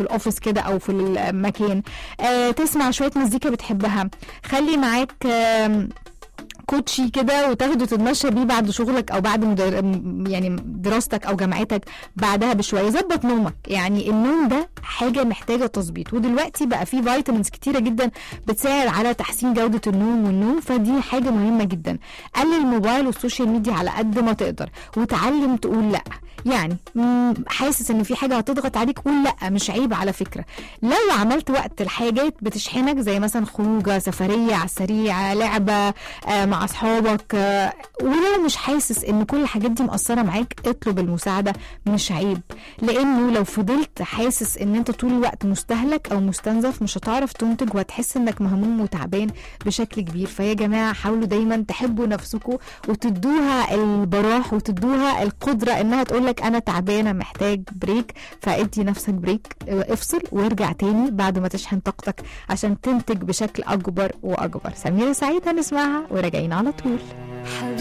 الاوفيس كده او في المكان آه تسمع شويه مزيكا بتحبها خلي معاك آم، كوتشي كده وتاخده تتمشى بيه بعد شغلك او بعد مدر... يعني دراستك او جامعتك بعدها بشويه ظبط نومك يعني النوم ده حاجه محتاجه تظبيط ودلوقتي بقى في فيتامينز كتيره جدا بتساعد على تحسين جوده النوم والنوم فدي حاجه مهمه جدا قلل الموبايل والسوشيال ميديا على قد ما تقدر وتعلم تقول لا يعني مم، حاسس ان في حاجه هتضغط عليك قول لا مش عيب على فكره لو عملت وقت الحاجات بتشحنك زي مثلا خروجه سفريه على السريع لعبه آه، مع اصحابك آه، ولو مش حاسس ان كل الحاجات دي مأثره معاك اطلب المساعده مش عيب لانه لو فضلت حاسس ان انت طول الوقت مستهلك او مستنزف مش هتعرف تنتج وهتحس انك مهموم وتعبان بشكل كبير فيا جماعه حاولوا دايما تحبوا نفسكم وتدوها البراح وتدوها القدره انها تقول لك انا تعبانه محتاج بريك فادي نفسك بريك اه، افصل وارجع تاني بعد ما تشحن طاقتك عشان تنتج بشكل اكبر واكبر سميره سعيد هنسمعها وراجعين على طول حبيبي